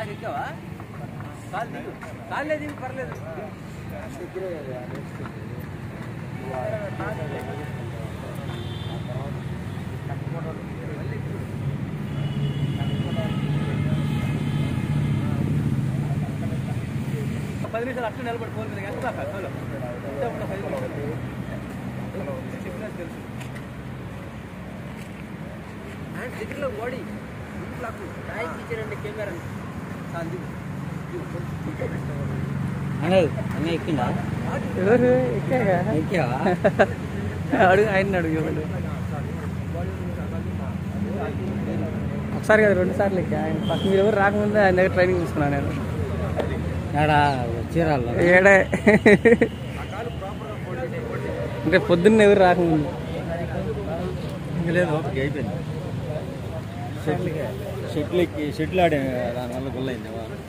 దాకా ఎక్కావా కాలు దిగు కాళ్ళే దిగు పర్లేదు పది నిమిషాలు అట్లా నిలబడి ఫోన్ మీద ఎంత దాకా చాలు ఇంతే ఉన్న పది నిమిషాలు చెప్పినా తెలుసు అండ్ దగ్గరలో ఓడి ఇంట్లోకి రాయి ఇచ్చారండి కెమెరా చాలు దిగు అనేది అన్నీ ఎక్కిందా ఎవరు ఎక్కాగా ఎక్కావా అడుగు ఆయన అడుగు ఎవరు ఒకసారి కదా రెండు సార్లు ఎక్కా ఆయన పక్క మీరు ఎవరు రాకముందే ఆయన దగ్గర ట్రైనింగ్ తీసుకున్నాను నేను ఏడా చీరాల్లో ఏడే అంటే పొద్దున్న ఎవరు రాకముందు లేదు ఓపిక అయిపోయింది షెట్లు షెట్లు ఎక్కి షెట్లు ఆడే దానివల్ల గుల్లైంది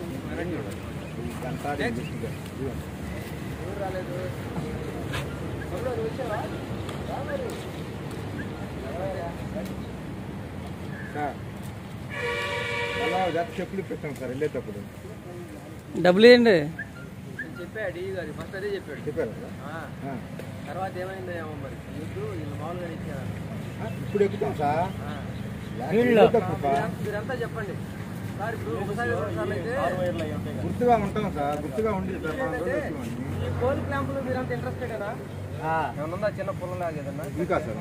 చెప్పులు పెట్టాం సార్ వెళ్ళేటప్పుడు డబ్బులు ఇవ్వండి చెప్పాడు ఈ గారు ఫస్ట్ అదే చెప్పాడు చెప్పారు ఆ, తర్వాత ఏమైందో ఏమో మరి ఇప్పుడు వీళ్ళు మామూలుగా ఇచ్చారు ఇప్పుడు ఎక్కుతాం సార్ ఆ. వెళ్ళేటప్పుడు సార్. మీరంతా- మీరంతా చెప్పండి సార్ ఇప్పుడు ఒకసారి రెండు సార్లు అయితే గుర్తుగా ఉంటాం సార్ గుర్తుగా ఉండి సార్ మనం రోజు వచ్చామండి. ఈ కోల్ క్లాంపులు మీరంతా ఇంట్రెస్టెడేనా ఏమన్నా ఉందా చిన్న పొలం లాగా ఏదన్నా ఇంకా సార్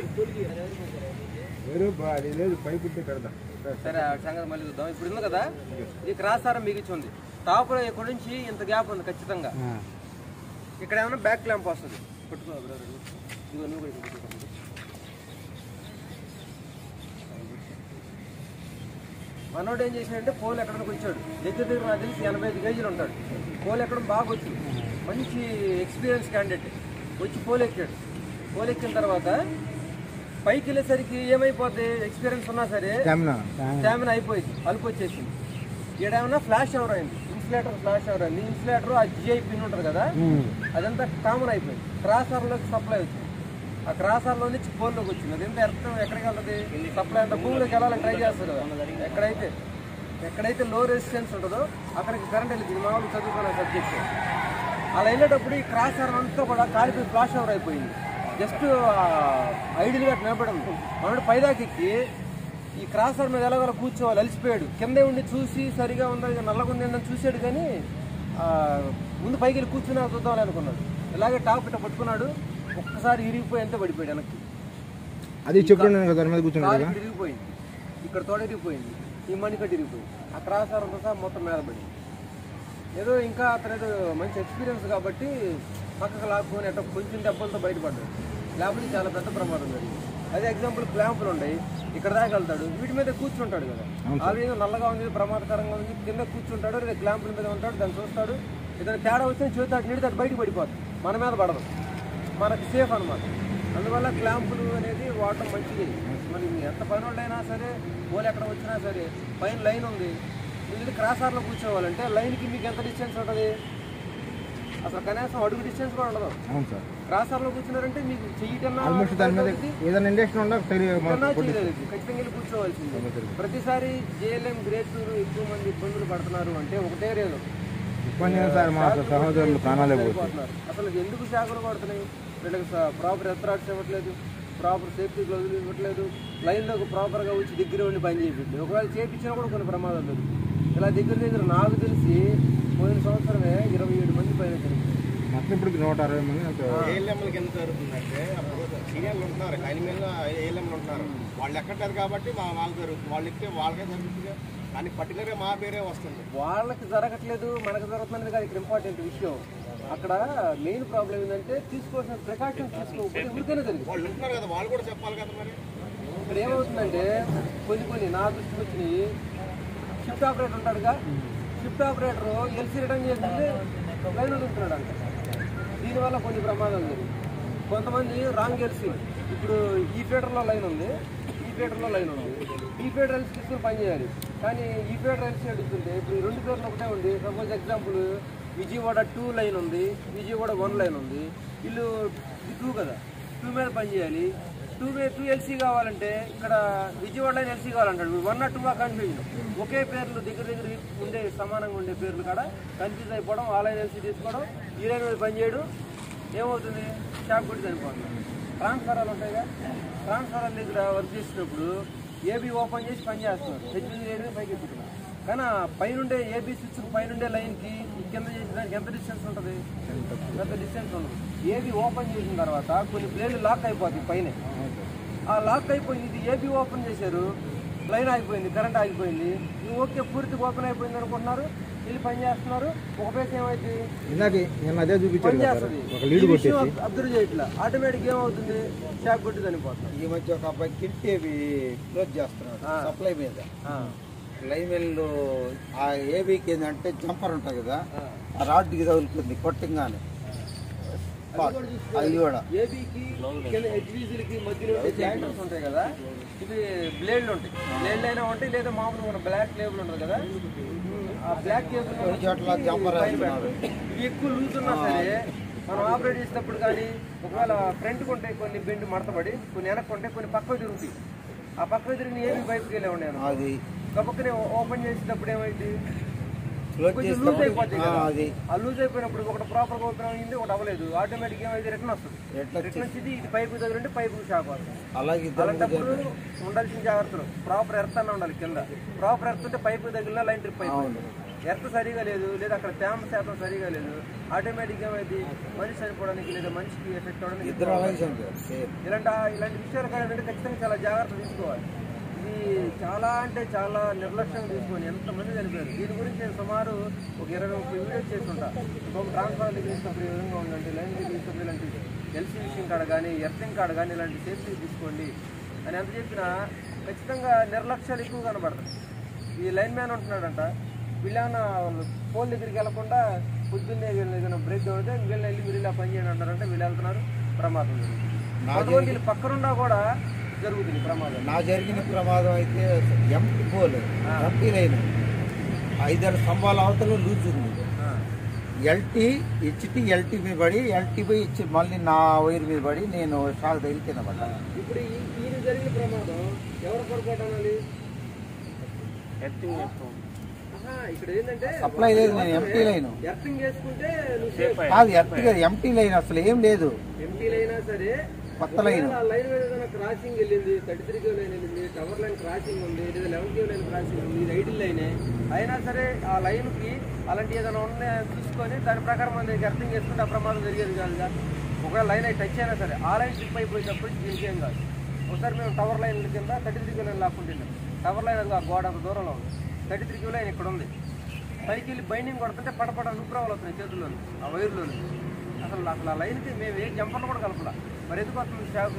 వేరు బా- అది లేదు పైపు ఉంటే పెడదాం సరే ఆ సంగతి మళ్ళీ చూద్దాం ఇప్పుడు ఉంది కదా ఈ క్రాస్ సారం మిగిలింది టాప్ లో ఇక్కడ నుంచి ఇంత గ్యాప్ ఉంది ఖచ్చితంగా ఇక్కడ ఏమైనా బ్యాక్ క్లాంప్ వస్తుంది పట్టుకో బ్రదర్ ఇదిగో నువ్వు కూడా ఇక్కడ పెట్టుకో. మనోడు ఏం చేశాడంటే పోల్ ఎక్కడానికి వచ్చాడు దగ్గర దగ్గర నాకు తెలిసి ఎనభై ఐదు కేజీలు ఉంటాడు పోల్ ఎక్కడం బాగా వచ్చింది మంచి ఎక్స్పీరియన్స్ క్యాండిడేట్ వచ్చి పోల్ ఎక్కాడు పోల్ ఎక్కిన తర్వాత పైకి వెళ్ళేసరికి ఏమైపోద్ది ఎక్స్పీరియన్స్ ఉన్నా సరే స్టామినా స్టామినా అయిపోయింది అలుపు వచ్చేసింది ఈడేమన్నా ఫ్లాష్ అవర్ అయింది ఇన్సులేటర్ ఫ్లాష్ అవర్ అయింది ఇన్సులేటర్ ఆ జిఐ పిన్ ఉంటుంది కదా అదంతా కామన్ అయిపోయింది క్రాసర్లోకి సప్లై వచ్చింది ఆ క్రాసర్లో నుంచి పోల్లోకి వచ్చింది అదంతా అర్థం ఎక్కడికి వెళ్తుంది సప్లై అంతా భూమిలోకి వెళ్ళాలని ట్రై చేస్తారు కదా ఎక్కడైతే ఎక్కడైతే లో రెసిస్టెన్స్ ఉంటుందో అక్కడికి కరెంట్ వెళ్ళింది మామూలు చదువుకునే సబ్జెక్ట్ అలా వెళ్ళేటప్పుడు ఈ క్రాస్ ఆర్మ్ అంతా కూడా కాలిపోయి ఫ్లాష్ ఓవర్ అయిపోయింది జస్ట్ ఐడియల్గా నిలబడం మనోడు పైదాకి ఎక్కి ఈ క్రాస్ ఆర్మ్ మీద ఎలాగోలా కూర్చోవాలి అలసిపోయాడు కిందే ఉండి చూసి సరిగా ఉందా ఇక నల్లగా ఉంది అని చూశాడు కానీ ఆ, ముందు పైకి వెళ్ళి కూర్చుని చూద్దామని అనుకున్నాడు ఇలాగే టాప్ ఇట్ట పట్టుకున్నాడు ఒక్కసారి ఇరిగిపోయి అంతే పడిపోయాడు వెనక్కి అది చెప్తున్నాను కదా దాని మీద కూర్చున్నాడు కాలు కదా ఇక్కడ ఇరిగిపోయింది ఇక్కడ తోడ ఇరిగిపోయింది ఈ మణికట్టు ఇరిగిపోయింది ఆ క్రాస్ ఆర్మ్తో సహా మొత్తం మీద పడింది ఏదో ఇంకా అతను ఏదో మంచి ఎక్స్పీరియన్స్ కాబట్టి పక్కకు లాక్కొని అట్లా కొంచెం దెబ్బలతో బయటపడ్డాడు లేకపోతే చాలా పెద్ద ప్రమాదం జరిగింది అదే ఎగ్జాంపుల్ క్లాంపులు ఉన్నాయి ఇక్కడ దాకా వెళ్తాడు వీటి మీద కూర్చుంటాడు కదా ఆల్రెడీ నల్లగా ఉంది ప్రమాదకరంగా ఉంది కింద కూర్చుంటాడు లేదా క్లాంపుల మీద ఉంటాడు దాన్ని చూస్తాడు ఏదైనా తేడా వచ్చిన చేతాడు నీడితాడు బయటకు పడిపోతుంది మన మీద పడదు మనకి సేఫ్ అన్నమాట అందువల్ల క్లాంపులు అనేది వాడటం మంచిది మరి ఎంత పని వాళ్ళైనా సరే పోలు ఎక్కడ వచ్చినా సరే పైన లైన్ ఉంది మీరు క్రాస్ ఆర్లో కూర్చోవాలంటే లైన్కి మీకు ఎంత డిస్టెన్స్ ఉంటుంది అసలు కనీసం అడుగు డిస్టెన్స్ కూడా ఉండదు అవును సార్ క్రాస్ ఆర్లో కూర్చున్నారంటే మీకు చెయ్యి కన్నా ఆల్మోస్ట్ దాని మీద ఏదైనా ఇండక్షన్ ఉందా సరే కన్నా చేయలేదు ఖచ్చితంగా వెళ్ళి కూర్చోవాల్సిందే ప్రతిసారి జేఎల్ఎం గ్రేడ్ టూ ఎక్కువ మంది ఇబ్బందులు పడుతున్నారు అంటే ఒకటే రేలు ఇబ్బంది ఏం సార్ మా సహోదరులు ప్రాణాలే పోతుంది అయిపోతున్నారు. అసలు ఎందుకు శాఖలు పడుతున్నాయి వీళ్ళకి ప్రాపర్ ఎత్రాట్స్ ఇవ్వట్లేదు ప్రాపర్ సేఫ్టీ గ్లౌజులు ఇవ్వట్లేదు లైన్లోకి ప్రాపర్గా వచ్చి దగ్గర ఉండి పని చేయించండి ఒకవేళ చేయించినా కూడా కొన్ని ప్రమాదాలు లేదు ఇలా దగ్గర దగ్గర నాకు తెలిసి పోయిన సంవత్సరమే ఇరవై ఏడు మంది పైన చనిపోయారు మొత్తం ఇప్పుడు నూట అరవై మంది అంతే. ఏఎల్ఎంలకి ఎంత జరుగుతుందంటే అప్పుడు సీనియర్లు ఉంటున్నారు ఆయన మీద ఏఎల్ఎంలు ఉంటున్నారు వాళ్ళు ఎక్కట్లేదు కాబట్టి మా వాళ్ళకి జరుగుతుంది వాళ్ళు ఎక్కితే వాళ్ళకే జరుగుతుంది కానీ పర్టికులర్గా మా పేరే వస్తుంది వాళ్ళకి జరగట్లేదు మనకు జరుగుతున్నది కాదు ఇక్కడ ఇంపార్టెంట్ విషయం అక్కడ మెయిన్ ప్రాబ్లం ఏంటంటే తీసుకోవాల్సిన ప్రికాషన్స్ తీసుకోకపోతే ఊరికైనా జరిగింది వాళ్ళు ఉంటున్నారు కదా వాళ్ళు కూడా చెప్పాలి కదా మరి ఇక్కడ ఏమవుతుందంటే కొన్ని కొన్ని నా దృష్టికి వచ్చినాయి షిఫ్ట్ ఆపరేటర్ ఉంటాడుగా షిఫ్ట్ ఆపరేటర్ ఎల్సీ రిటర్న్ చేస్తుంటే లైన్ ఉంటున్నాడు అంట దీనివల్ల కొన్ని ప్రమాదాలు జరిగాయి కొంతమంది రాంగ్ ఎల్సీ ఇప్పుడు ఈ ఫీడర్లో లైన్ ఉంది ఈ ఫీడర్లో లైన్ ఉంది ఈ ఫీడర్ ఎల్సీ తీసుకుని పని చేయాలి కానీ ఈ ఫీడర్ ఎల్సీ అడుగుతుంటే ఇప్పుడు ఈ రెండు ఫీడర్లు ఒకటే ఉంది suppose example Vijayawada two line ఉంది విజయవాడ వన్ లైన్ ఉంది వీళ్ళు టూ కదా టూ మీద పని చేయాలి టూ వే టూ ఎల్సీ కావాలంటే ఇక్కడ విజయవాడలో ఎల్సీ కావాలంటాడు వన్ నాట్ టూ ఆ కన్ఫ్యూజన్ ఒకే పేర్లు దగ్గర దగ్గర ఉండే సమానంగా ఉండే పేర్లు కూడా కన్ఫ్యూజ్ అయిపోవడం ఆన్లైన్ ఎల్సీ తీసుకోవడం ఈ లైన్ మీద పనిచేయడం ఏమవుతుంది షాప్ కొట్టి చనిపోతుంది ట్రాన్స్ఫారాలు ఉంటాయిగా ట్రాన్స్ఫారాల దగ్గర వర్క్ చేసినప్పుడు ఏబీ ఓపెన్ చేసి పని చేస్తున్నారు హెచ్బీ రేడియో పైకి ఎక్కుతున్నారు కానీ ఆ పైనుండే ఏబీ స్విచ్ పైనుండే లైన్కి ఈ కింద చేసేదానికి ఎంత డిస్టెన్స్ ఉంటుంది ఎంత డిస్టెన్స్ ఉండదు ఏబీ ఓపెన్ చేసిన తర్వాత కొన్ని ప్లేన్లు లాక్ అయిపోతాయి పైన ఆ లాక్ అయిపోయింది ఇది ఏబీ ఓపెన్ చేశారు లైన్ ఆగిపోయింది కరెంట్ ఆగిపోయింది ఇది ఓకే పూర్తిగా ఓపెన్ అయిపోయింది అనుకుంటున్నారు వీళ్ళు పని చేస్తున్నారు ఒక పేస్ ఏమైంది ఇందాక నేను అదే చూపించాను పని కదా సార్ చేస్తుంది ఒక లీడ్ ఈ విషయం కొట్టేసి అబ్జర్వ్ చేయట్లా ఆటోమేటిక్ ఏమవుతుంది షాక్ కొట్టి చనిపోతుంది ఈ మధ్య ఒక అబ్బాయి కిట్ ఏవి క్లోజ్ చేస్తున్నాడు ఆ. సప్లై మీద ఆ, లైన్ వెల్ ఆ ఏబీకి ఏంటంటే జంపర్ ఉంటుంది కదా ఆ. ఆ రాడ్కి తగులుతుంది కొట్టంగానే అది కూడా ఏబీకి కింద హెచ్బీసీలకి మధ్యలో ఉండే జాయింటర్స్ ఉంటాయి కదా ఇవి బ్లేడ్లు ఉంటాయి బ్లేడ్లు అయినా ఉంటాయి లేదా మామూలుగా మన బ్లాక్ కేబుల్ ఉంటుంది కదా ఆ బ్లాక్ కేబుల్ కొన్ని చోట్ల జంపర్ వేస్తున్నారు ఇవి ఎక్కువ లూజ్ ఉన్నా సరే మనం ఆపరేట్ చేసేటప్పుడు కానీ ఒకవేళ ఫ్రంట్ కొంటే కొన్ని బెండ్ మడతపడి కొన్ని వెనక్కి కొంటే కొన్ని పక్కకు తిరుగుతాయి ఆ పక్కకు తిరిగిన ఏబీ బైక్కి వెళ్ళే ఉండేను అది కబక్కనే ఓపెన్ చేసేటప్పుడు ఏమైంది క్లోజ్ కొంచెం లూజ్ చేస్తే అయిపోతుంది కదా. అది ఆ లూజ్ అయిపోయినప్పుడు ఒకటి ప్రాపర్ గా ఓపెన్ అయింది ఒకటి అవ్వలేదు ఆటోమేటిక్ ఏమైంది రిటర్న్ వస్తుంది ఎట్లా రిటర్న్ వచ్చి ఇది పైపు దగ్గర పైపు షాక్ వస్తుంది అలాగే ఇద్దరు అలాంటప్పుడు ఉండాల్సిన జాగ్రత్తలు ప్రాపర్ ఎర్త్ అన్న ఉండాలి కింద ప్రాపర్ ఎర్త్ ఉంటే పైపు తగిలిన లైన్ ట్రిప్ అయిపోయింది ఎర్త్ సరిగా లేదు లేదా అక్కడ తేమ శాతం సరిగా లేదు ఆటోమేటిక్ ఏమైంది మనిషి చనిపోవడానికి లేదా మనిషికి ఎఫెక్ట్ అవడానికి ఇద్దరు అలాగే చనిపోయారు సేమ్ ఇలాంటి ఇలాంటి విషయాలు కానీ ఏంటంటే ఖచ్చితంగా చాలా జాగ్రత్త తీసుకోవాలి ఇది చాలా అంటే చాలా నిర్లక్ష్యం తీసుకొని ఎంతమంది చనిపోయారు దీని గురించి నేను సుమారు ఒక ఇరవై ముప్పై వీడియోస్ చేస్తుంటా ఒక ట్రాన్స్ఫార్ దగ్గర ఇచ్చినప్పుడు ఈ విధంగా ఉండండి లైన్ దగ్గర ఇచ్చినప్పుడు ఇలాంటి ఎల్సీ విషయం కాడ కానీ ఎర్తింగ్ కాడ కానీ ఇలాంటి సేఫ్టీ తీసుకోండి అని ఎంత చెప్పినా ఖచ్చితంగా నిర్లక్ష్యాలు ఎక్కువ కనబడతాయి ఈ లైన్ మ్యాన్ ఉంటున్నాడంట వీళ్ళేమన్నా పోల్ దగ్గరికి వెళ్లకుండా పొద్దున్నే వీళ్ళు ఏదైనా బ్రేక్ అయితే వీళ్ళు వెళ్ళి మీరు ఇలా పని చేయండి అంటారంటే వీళ్ళు వెళ్తున్నారు ప్రమాదం జరుగుతుంది కొంతమంది వీళ్ళు పక్కనున్నా కూడా జరుగుతుంది ప్రమాదం నా జరిగిన ప్రమాదం అయితే ఎంటీ పోల్ ఎంటీ లైన్ ఐదారు స్తంభాల అవతల లూజ్ ఉంది ఎల్టీ హెచ్టీ ఎల్టీ మీద పడి ఎల్టీ పోయి ఇచ్చి మళ్ళీ నా వైర్ మీద పడి నేను షాక్ తగిలి కింద పడ్డా ఇప్పుడు ఈ ఈయన జరిగిన ప్రమాదం ఎవరు పొరపాటు అనాలి ఆహా, ఇక్కడ ఏంటంటే సప్లై లేదు నేను ఎంటీ లైన్ ఎర్తింగ్ చేసుకుంటే నువ్వు సేఫ్ కాదు ఎర్త్ కాదు ఎంటీ లైన్ అసలు ఏం లేదు ఎంపీలు అయినా సరే కొత్త లైన్ ఒకవేళ ఆ లైన్ మీద ఏదైనా క్రాసింగ్ వెళ్ళింది థర్టీ త్రీ కేవ్ లైన్ వెళ్ళింది టవర్ లైన్ క్రాసింగ్ ఉంది లేదా లెవెన్ కేవ్ లైన్ క్రాసింగ్ ఉంది ఇది ఐడిల్ లైనే అయినా సరే ఆ లైన్ కి అలాంటి ఏదైనా ఉన్నాయని చూసుకొని దాని ప్రకారం మన దగ్గర అర్థం చేసుకుంటే ఆ ప్రమాదం జరిగేది కాదుగా ఒకవేళ లైన్ అయి టచ్ అయినా సరే ఆ లైన్ ట్రిప్ అయిపోయేటప్పుడు దీనికి ఏం కాదు ఒకసారి మేము టవర్ లైన్ కింద థర్టీ త్రీ కేవ్ లైన్ లాక్కుంటున్నాం టవర్ లైన్ అది ఆ గోడ అంత దూరంలో ఉంది థర్టీ త్రీ కేవ్ లైన్ ఇక్కడ ఉంది పైకి వెళ్ళి బైండింగ్ కొడుతుంటే పడపడ నూపురావులు వస్తున్నాయి చేతుల్లోని ఆ వైర్లోని అసలు అసలు ఆ లైన్కి మేము ఏ జంపర్లు కూడా కలపలా మరి ఎందుకు వస్తుంది షాకు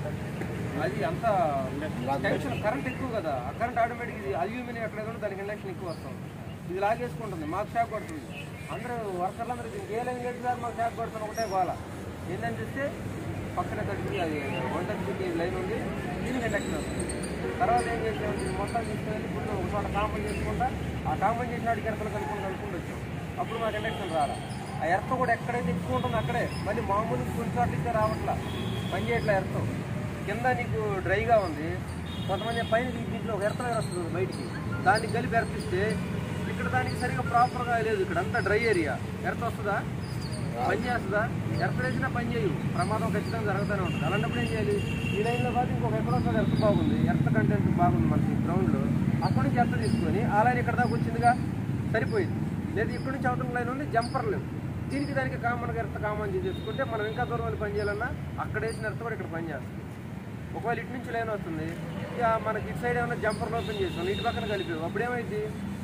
అది అంత టెన్షన్ కరెంట్ ఎక్కువ కదా ఆ కరెంట్ ఆటోమేటిక్ ఇది అల్యూమినియం ఎక్కడ ఉంటే దానికి ఇండక్షన్ ఎక్కువ వస్తుంది ఇది లాగేసుకుంటుంది మాకు షాక్ కొడుతుంది అందరూ వర్కర్లు అందరూ దీనికి ఏ లైన్ లేదు సార్ మాకు షాక్ కొడుతుంది ఒకటే గోల ఏంటని చూస్తే పక్కన తడికి అది వన్ థర్టీ లైన్ ఉంది దీనికి ఇండక్షన్ వస్తుంది తర్వాత ఏం చేసాం దీన్ని మొత్తం తీసుకెళ్ళి ఇప్పుడు ఒక చోట కాంపౌండ్ చేసుకుంటా ఆ కాంపౌండ్ చేసిన వాడికి ఎరకలు కలుపుకొని కలుపుకుంటూ వచ్చాం అప్పుడు మాకు ఇండక్షన్ రాలా ఆ ఎర్త కూడా ఎక్కడైతే ఎక్కువ ఉంటుందో అక్కడే మళ్ళీ మామూలు కొన్ని చోట్ల ఇస్తే రావట్లా పని చేయట్లే ఎర్తం కింద నీకు డ్రైగా ఉంది కొంతమంది పైన నీకు దీంట్లో ఒక ఎర్త వైర్ వస్తుంది బయటికి దాన్ని కలిపి ఎర్తిస్తే ఇక్కడ దానికి సరిగా ప్రాపర్గా లేదు ఇక్కడ అంతా డ్రై ఏరియా ఎర్త వస్తుందా పని చేస్తుందా ఎర్త వేసినా పని చేయు ప్రమాదం ఖచ్చితంగా జరుగుతూనే ఉంటుంది అలాంటప్పుడు ఏం చేయాలి ఈ లైన్లో కాదు ఇంకొక ఎక్కడ వస్తుంది ఎర్త బాగుంది ఎర్త కంటెంట్ బాగుంది మనకి గ్రౌండ్లో అక్కడ నుంచి ఎర్త తీసుకొని ఆ లైన్ ఇక్కడ దాకా వచ్చిందిగా సరిపోయింది లేదు ఇక్కడ నుంచి అవతల లైన్ ఉంది జంపర్ లేవు దీనికి దానికి కామన్గా ఎర్త కామన్ చేసుకుంటే మనం ఇంకా దూరం వెళ్ళి పని చేయాలన్నా అక్కడ వేసిన ఎర్త కూడా ఇక్కడ పని చేస్తుంది ఒకవేళ ఇటు నుంచి లైన్ వస్తుంది ఇక మనకి ఇటు సైడ్ ఏమైనా జంపర్లు ఓపెన్ చేస్తాం ఇటు పక్కన కలిపి అప్పుడు ఏమైంది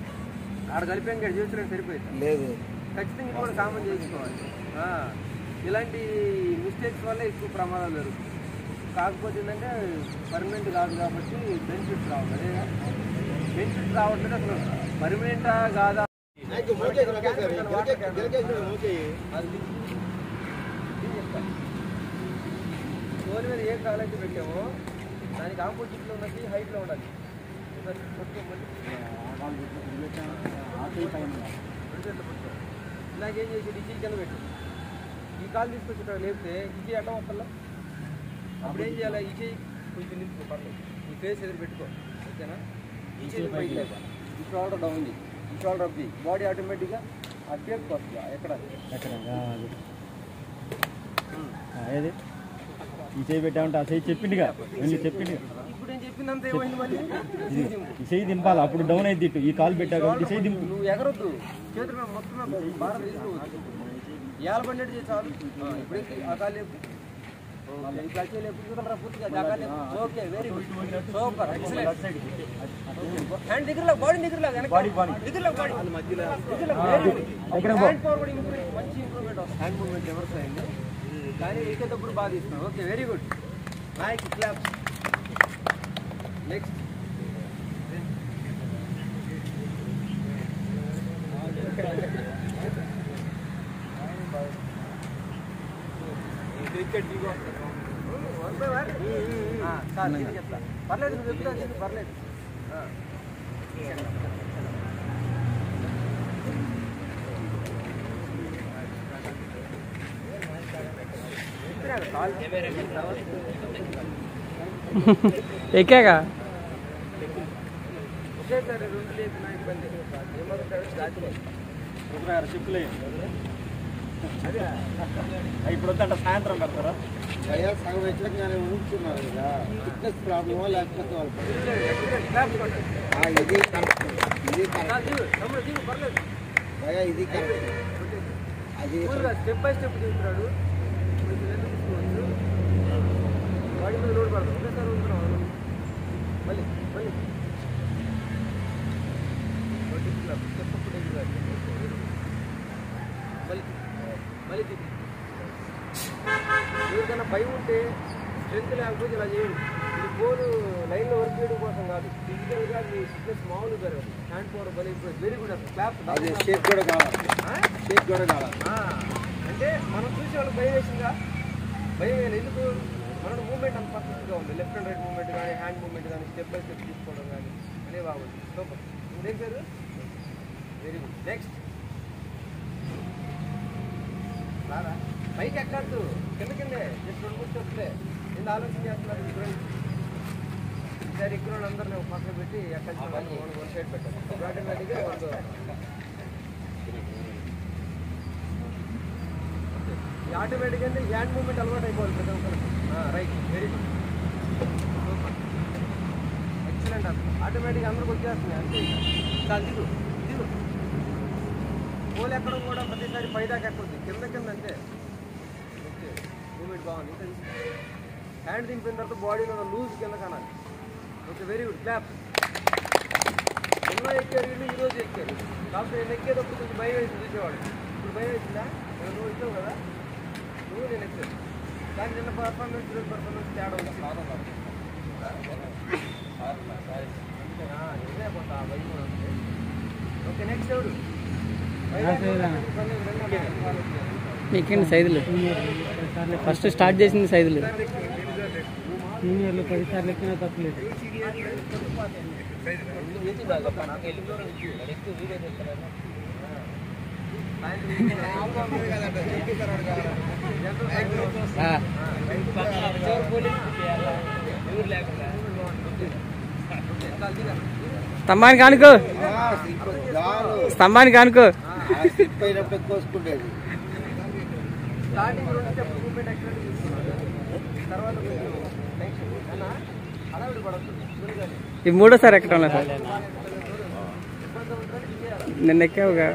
ఆడ కలిపాం ఇక్కడ చేసిన సరిపోయింది లేదు ఖచ్చితంగా ఇది కూడా కామన్ చేసుకోవాలి ఆ, ఇలాంటి మిస్టేక్స్ వల్ల ఎక్కువ ప్రమాదాలు జరుగుతాయి కాకపోతే ఏంటంటే పర్మనెంట్ కాదు కాబట్టి బెనిఫిట్స్ రావాలి అదే బెనిఫిట్స్ రావట్లేదు అసలు పర్మనెంటా కాదా అది ఇది చెప్తాను గోల్ మీద ఏ కాలైతే పెట్టామో దానికి ఆపోజిట్లో ఉన్నది హైట్లో ఉండాలి ఒకసారి కొట్టుకోమని రెండు చేతులు పట్టుకో ఇలాగేం చేసి ఇచ్చి కింద పెట్టు ఈ కాలు తీసుకొచ్చి ఇక్కడ లేపితే ఇచ్చి ఎట్లా వస్తల్లా అప్పుడు ఏం చేయాలి ఇచ్చి కొంచెం నింపు పర్లేదు ఈ ఫేస్ ఎదురు పెట్టుకో ఓకేనా ఈ చేతి పైకి లేపా ఈ షోల్డర్ డౌన్ ఉంది ఈ షోల్డర్ అప్ బాడీ ఆటోమేటిక్గా ఆ షేప్కి వస్తుంది ఎక్కడ ఎక్కడ ఆ, అది. ఆ, ఏది ఈ చేయి పెట్టామంటే ఆ చేయి చెప్పిండిగా వెళ్ళి చెప్పిండి ఇప్పుడు నేను చెప్పిందంతా ఏమైంది మళ్ళీ ఇది ఈ చేయి దింపాలి అప్పుడు డౌన్ అయింది ఇటు ఈ కాలు పెట్టా కాబట్టి ఈ చేయి దింపు నువ్వు ఎగరొద్దు చేతులు మీద మొత్తం మీద భారం తీసుకోవచ్చు ఏళ్ళ బండి చేసి చాలు ఆ, ఇప్పుడు ఎక్కి, ఆ కాలు లేపు ఓకే, ఇప్పుడు అచ్చే లేపు చూడరా పూర్తిగా ఆ కాలు లేపు okay very good super excellent hand దగ్గరలో బాడీ దగ్గరలో బాడీ బాడీ దగ్గరలో బాడీ దగ్గరలో very good hand forward improve మంచి ఇంప్రూవ్మెంట్ వస్తుంది హ్యాండ్ మూవ్మెంట్ రివర్స్ అయింది కానీ ఎక్కేటప్పుడు బాగా తీస్తున్నావు okay very good nice clap next cricket చాలు నేను చెప్తా పర్లేదు నువ్వు చెప్తా నేను పర్లేదు ఆ. చెప్తున్నా కదా, కాల్ ఎక్కాక ఒకేసారి రెండు లేపినా ఇబ్బంది ఏమంటాడు రాత్రి చెప్పులే ఇప్పుడు వద్దంట సాయంత్రం పెడతారా భయ్యా సగం వ్యతిరేకంగానే ఉంటున్నారు కదా ఫిట్నెస్ ప్రాబ్లమా లేకపోతే వాళ్ళు ఆ, ఇది కరెక్ట్ ఇది కరెక్ట్ తమ్ముడు దిగు పర్లేదు భయ్యా ఇది కరెక్ట్ అది కూల్గా స్టెప్ బై స్టెప్ దిగుతున్నాడు కొంచెం వెనక్కి తీసుకోవచ్చు వాడి మీద లోడ్ పడదు ఒకేసారి ఉంటున్నాం మళ్ళీ మళ్ళీ స్టెప్ అప్పుడు దిగుతాడు మళ్ళీ మళ్ళీ దిగు ఎవరికైనా భయం ఉంటే స్ట్రెంత్ లేకపోతే ఇలా చేయండి ఇది గోల్ లైన్లో వర్క్ చేయడం కోసం కాదు ఫిజికల్గా మీ ఫిట్నెస్ మామూలు పెరగదు హ్యాండ్ పవర్ బలి వెరీ గుడ్ అసలు క్లాప్ అది షేక్ కూడా కావాలి షేక్ కూడా కావాలి ఆ, అంటే మనం చూసే వాళ్ళు భయం వేసిందా భయం వేయాలి ఎందుకు మన మూవ్మెంట్ అంత పర్ఫెక్ట్గా ఉంది లెఫ్ట్ అండ్ రైట్ మూవ్మెంట్ కానీ హ్యాండ్ మూవ్మెంట్ కానీ స్టెప్ బై స్టెప్ తీసుకోవడం కానీ అనే బాగుంది సూపర్ ఇంకేం పేరు వెరీ గుడ్ నెక్స్ట్ రారా పైకి ఎక్కద్దు కింద కిందే జస్ట్ రెండు మూడు స్టెప్లే కింద ఆలోచన చేస్తున్నారు చూడండి ఈసారి ఎక్కువ అందరినీ ఒక పక్కన పెట్టి ఎక్కడ వన్ సైడ్ పెట్టారు ఆటోమేటిక్గా వాళ్ళు ఈ ఆటోమేటిక్ అంటే హ్యాండ్ మూమెంట్ అలవాటు అయిపోవాలి ప్రతి ఒక్కరికి రైట్ వెరీ గుడ్ ఎక్సలెంట్ అసలు ఆటోమేటిక్ అందరికి వచ్చేస్తుంది అంతే చాలు దిగు దిగు పోల్ ఎక్కడం కూడా ప్రతిసారి పైదాకా ఎక్కడుంది కింద కింద అంతే ఓకే మూమెంట్ బాగుంది ఇంకా హ్యాండ్ దింపిన తర్వాత బాడీలో లూజ్ కింద కానాలి ఓకే వెరీ గుడ్ క్లాప్ ఎన్నో ఎక్కారు వీళ్ళు ఈ రోజు ఎక్కారు కాకపోతే నేను ఎక్కేటప్పుడు కొంచెం భయం వేసింది చూసేవాడు ఇప్పుడు భయం వేసిందా నేను నువ్వు వచ్చావు కదా నువ్వు నేను ఎక్కాను కానీ నిన్న పర్ఫార్మెన్స్ ఈరోజు పర్ఫార్మెన్స్ తేడా ఉంది అంతేనా? నిన్నే కొంత ఆ భయం కూడా ఉంది. ఓకే నెక్స్ట్ ఎవడు ఎక్కండి సైజులు ఫస్ట్ స్టార్ట్ చేసింది సైజులు సీనియర్లు పదిసార్లు ఎక్కినా తప్పలేదు స్తంభానికి ఆనుకో చాలు స్తంభానికి ఆనుకో ఆ స్లిప్ అయినప్పుడు కోసుకుండేది స్టార్టింగ్ రెండు స్టెప్ మూమెంట్ యాక్టివిటీ తీసుకున్నాను తర్వాత కొంచెం టెన్షన్ అన్నా హడావిడి పడద్దు ముందుగానే ఇది మూడోసారి ఎక్కడం లేదు సార్ ఇబ్బంది ఉంటుంది చేయాలి నిన్న ఎక్కావుగా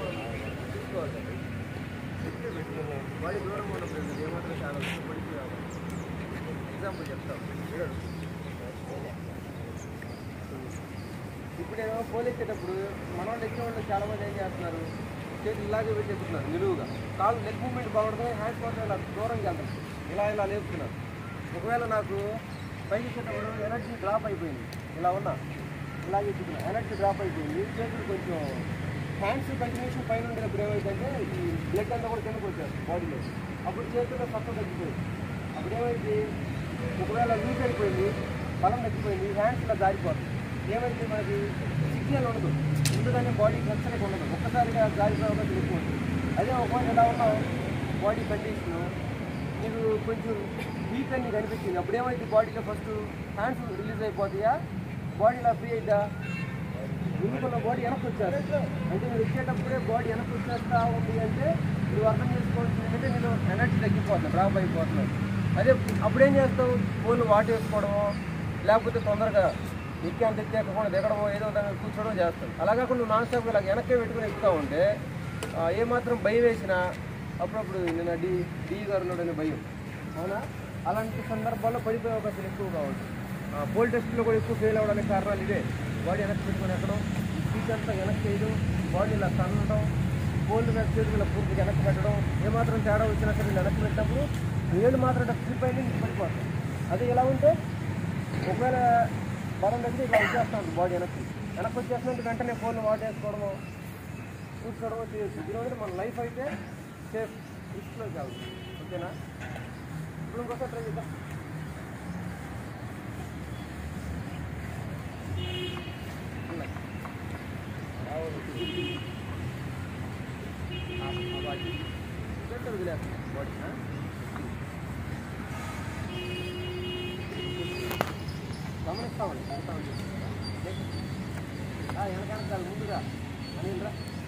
బాడీ దూరం ఉన్నప్పుడు ఏమాత్రం చాలా పడిపోయి ఎగ్జాంపుల్ చెప్తాం చూడండి ఇప్పుడు నేను పోల్ ఎక్కేటప్పుడు మన వాళ్ళు ఎక్కే వాళ్ళు చాలా మంది ఏం చేస్తున్నారు చేతులు ఇలాగే పెట్టి ఎక్కుతున్నారు నిలువుగా కాళ్ళు నెక్ మూమెంట్ బాగుంటుంది హ్యాండ్ పవర్ ఇలా దూరంగా వెళ్తారు ఇలా ఇలా లేపుతున్నారు ఒకవేళ నాకు పైకి ఎక్కేటప్పుడు ఎనర్జీ డ్రాప్ అయిపోయింది ఇలా ఉన్నా ఇలాగే ఎక్కుతున్నా ఎనర్జీ డ్రాప్ అయిపోయింది చేతులు కొంచెం హ్యాండ్స్ కంటిన్యూషన్ పైన ఉండేటప్పుడు ఏమైందంటే ఈ బ్లడ్ అంతా కూడా కిందకు వచ్చారు బాడీలో అప్పుడు చేతుల్లో సత్తా తగ్గిపోయింది అప్పుడు ఏమైంది ఒకవేళ లూజ్ అయిపోయింది బలం తగ్గిపోయింది హ్యాండ్స్ ఇలా జారిపోతుంది ఏమైంది మనకి సిగ్నల్ ఉండదు ముందుగానే బాడీ ఫ్లెక్షన్ ఉండదు ఒక్కసారిగా జారిపోయే అవకాశం ఎక్కువ ఉంటుంది అదే ఒకవేళ ఎలా ఉన్నాం బాడీ కండిషన్ నీకు కొంచెం వీక్ అని నీకు అనిపించింది అప్పుడు ఏమైంది బాడీలో ఫస్ట్ హ్యాండ్స్ రిలీజ్ అయిపోతాయా బాడీలో ఫ్రీ అయిద్దా ముందుకున్న బాడీ వెనక్కి వచ్చారు అంటే మీరు వచ్చేటప్పుడే బాడీ వెనక్కి వచ్చేస్తా ఉంది అంటే నువ్వు అర్థం చేసుకోవాల్సింది ఏంటంటే నేను ఎనర్జీ తగ్గిపోతున్నాను డ్రాప్ అయిపోతున్నాను అదే అప్పుడేం చేస్తావు ఫోన్లు వాటేసుకోవడమో లేకపోతే తొందరగా ఎక్కి అంత ఎక్కి ఎక్కకుండా దిగడమో ఏదో దాని మీద కూర్చోవడం చేస్తాం అలా కాకుండా నువ్వు నాన్ స్టాప్ ఇలా వెనక్కే పెట్టుకుని ఎక్కుతా ఉంటే ఆ, ఏమాత్రం భయం వేసినా అప్పుడప్పుడు నేను డి డి గారు ఉన్నాడనే భయం అవునా అలాంటి సందర్భాల్లో పడిపోయే అవకాశాలు ఎక్కువగా ఉంటుంది పోల్ టెస్ట్లో కూడా ఎక్కువ ఫెయిల్ అవ్వడానికి కారణాలు ఇవే బాడీ వెనక్కి పెట్టుకొని ఎక్కడం స్పీచ్ అంతా వెనక్కి వేయడం బాడీ ఇలా తన్నడం పోల్ మీద చేతులు ఇలా పూర్తిగా వెనక్కి పెట్టడం ఏమాత్రం తేడా వచ్చినా సరే ఇలా వెనక్కి పెట్టినప్పుడు ఏళ్ళు మాత్రం స్లిప్ అయింది నీకు పడిపోతాం అదే ఎలా ఉంటే ఒకవేళ బలం దగ్గర ఇలా వచ్చేస్తా ఉంటుంది బాడీ వెనక్కి వెనక్కి వచ్చేస్తుందంటే వెంటనే ఫోన్ వాటేసుకోవడము కూర్చోవడమో చేయొచ్చు దీనివల్ల మన లైఫ్ అయితే సేఫ్ రిస్క్లో కాదు ఓకేనా ఇప్పుడు ఇంకొక ట్రై చేద్దాం గమనిస్తామండి వెనకాల ముందుగా అనిల్ రా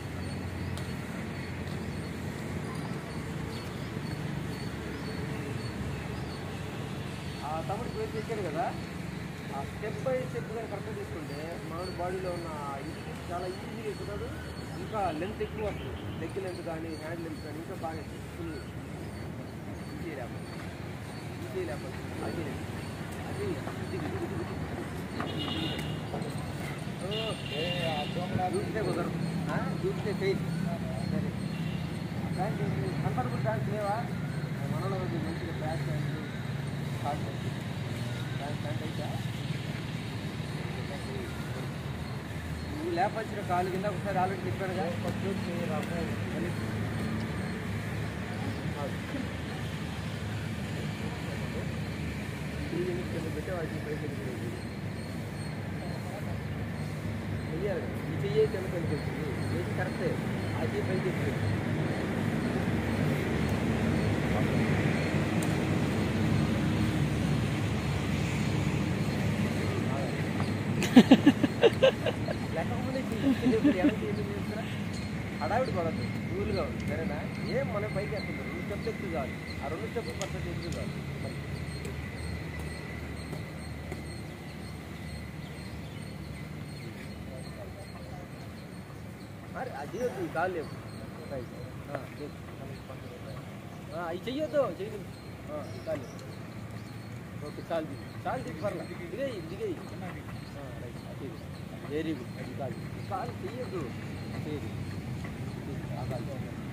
ఆ తమ్ముడు పేరు తెచ్చాడు కదా ఆ స్టెప్ బై స్టెప్ కానీ కరెక్ట్గా తీసుకుంటే మామిడి బాడీలో ఉన్న ఇది చాలా ఈజీ ఎక్కుతాడు ఇంకా లెంత్ ఎక్కువ వస్తుంది లెగ్ లెంత్ కానీ హ్యాండ్ లెంత్ కానీ ఇంకా బాగా ఫుల్ ఈజీ లేకపోతే ఈజీ లేకపోతే అది అది ఇది చూస్తే కుదరదు ఆ? చూస్తే ఫెయిల్ సరే ప్యాంట్ కంఫర్టబుల్ ప్యాంట్ లేవా మనలో ఉంది మంచిగా back pant short pant pant pant అయితే నువ్వు లేపాల్సిన కాలు కింద ఒకసారి ఆల్రెడీ చెప్పానుగా ఫస్ట్ మళ్ళీ ఈ ఎన్ని కింద పెట్టి వాటిని పైకి ఎత్తుకునేది. చెయ్యాలి ఈ చెయ్యి కింద పైకి వచ్చింది ఏది కరెక్టే ఆ చెయ్యి పైకి ఎత్తుకునేది. లేకపోతే చెయ్యి ఇప్పుడు ఎలా చెయ్యి ఎందుకు చేస్తున్నా? హడావిడి పడద్దు కూల్గా ఉంది సరేనా ఏం మనం పైకి ఎత్తుంది రెండు స్టెప్లు ఎక్కువ కావాలి ఆ రెండు స్టెప్లు పర్సెంట్ ఎక్కువ కావాలి మరి మరి అది వద్దు ఈ కాలు లేవు రైట్. ఆ, లేదు. ఆ, అవి చెయ్యొద్దు చెయ్యదు ఈ కాలు లేవు. ఓకే చాలు దిగు చాలు దిగు పర్లా దిగేయి దిగేయి వెరీ గుడ్ అది కాదు ఈ కాలు చెయ్యొద్దు చేయదు ఆ కాలు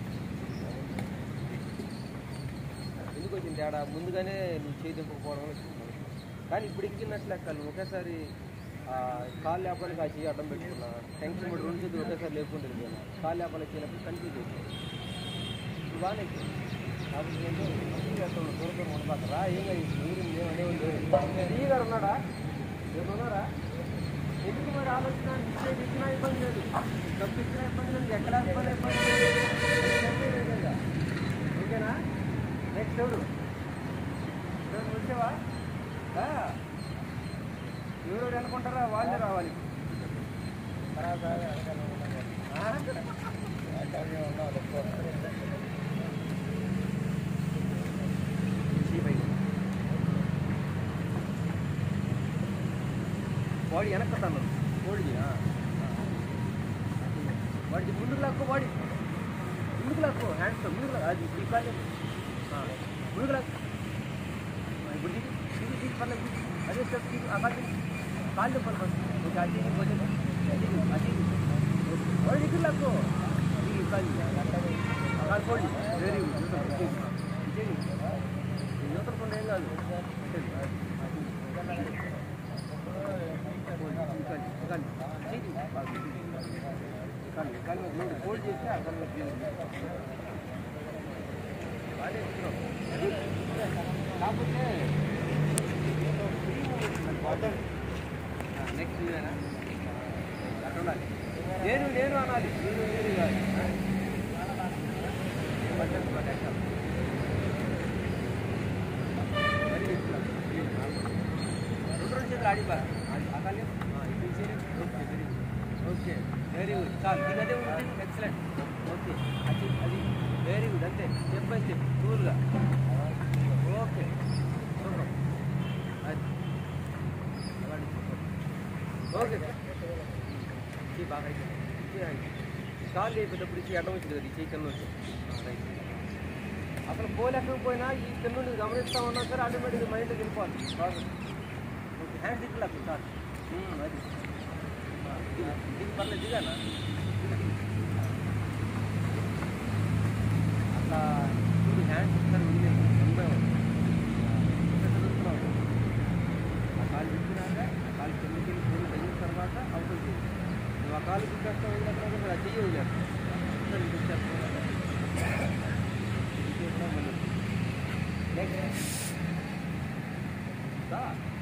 ఎందుకు వచ్చింది తేడా ముందుగానే నువ్వు చేయి దింపకపోవడం వల్ల వచ్చింది మనకి. కానీ ఇప్పుడు ఎక్కినట్లు లెక్కలు ఒకేసారి ఆ, కాలు లేపాలకి ఆ చెయ్యి అడ్డం పెట్టుకున్నా టెన్షన్ పడి రెండు చేతులు ఒకేసారి లేకుండా వెళ్ళిపోయినా కాలు లేపాలకి చేయనప్పుడు కన్ఫ్యూజ్ అయిపోయింది ఇప్పుడు బాగానే ఎక్కింది కాబట్టి ఏంటో మంచిగా చేస్తాడు దూరం దూరం ఉండబాక రా ఏం కాదు మీరు మేమనే ఉంది ఈ గారు ఉన్నాడా రేపు ఉన్నారా ఎందుకు మరి ఆలోచన ఇచ్చే ఇచ్చినా ఇబ్బంది లేదు డబ్బు ఇచ్చినా ఇబ్బంది లేదు ఎక్కడ ఇబ్బంది ఇబ్బంది లేదు చెప్పే విధంగా. ఓకేనా నెక్స్ట్ ఎవరు ఎవరు వచ్చావా ఆ. ఎవరెవరు అనుకుంటారా వాళ్ళే రావాలి తర్వాత ఆ? బాడీ వెనక్కుతాను బాడీ బాడీ ముందుకు లాక్కో బాడీ ముందుకు లాక్కో హ్యాండ్స్ ముందుకు లాక్కో అది ఈ కాలు ఆ, ముందుకు లాక్కో ఆ, ఇప్పుడు దిగి దిగి దిగి పర్లేదు దిగి. అదే స్టెప్ దిగి ఆ కాలు దిగి. కాలు చెప్పాలి ఫస్ట్ ఓకే అది దిగి, కొంచెం అది దిగి, అది దిగి. ఓకే. బాడీ దిగి లాక్కో దిగి కాలు దిగి. ఆ కాలు పోడి వెరీ గుడ్ ఇదేంటి యువతలు కొన్ని ఏం కాదు ఫోల్డ్ చేస్తే ఆ కళ్ళు కాకపోతే నెక్స్ట్ ఇదేనా అట్లా ఉండాలి నేను నేను అనాలి నేను నేను కాదు బట్టలు పట్టేస్తాను गाडी बघा आकाले okay very good okay very good చాలు నీకు అదే ఉంటుంది ఎక్సలెంట్ ఓకే అది అది వెరీ గుడ్ అంతే స్టెప్ బై స్టెప్ కూల్గా ఓకే సూపర్ అది అలాంటి సూపర్ ఓకే ఇది బాగా అయిపోయింది ఇది అయిపోయింది. కాళ్ళు అయిపోయేటప్పుడు ఇచ్చి అడ్డం వచ్చింది కదా ఈ చేయి కింద వచ్చి రైట్ అసలు పోలేకపోయినా ఈ కింద నుండి గమనిస్తా ఉన్నా సరే ఆటోమేటిక్గా మైండ్ వెళ్ళిపోవాలి బాగా ఓకే హ్యాండ్ దిక్కులా చాలు ఉమ్, అది ఆ, దిగు. దిగు పర్లేదు దిగానా అట్లా చూడు హ్యాండ్ ఇస్తారు ఆ కాలు విప్పినాక ఆ కాలు కిందకి వెళ్ళి పూలు తగిన తర్వాత అవుతుంది చేయి నువ్వు ఆ కాలు తిప్పేస్తావు అయిన తర్వాత కూడా చెయ్యి వదిలేస్తావు అందరూ తిప్పేస్తావు నెక్స్ట్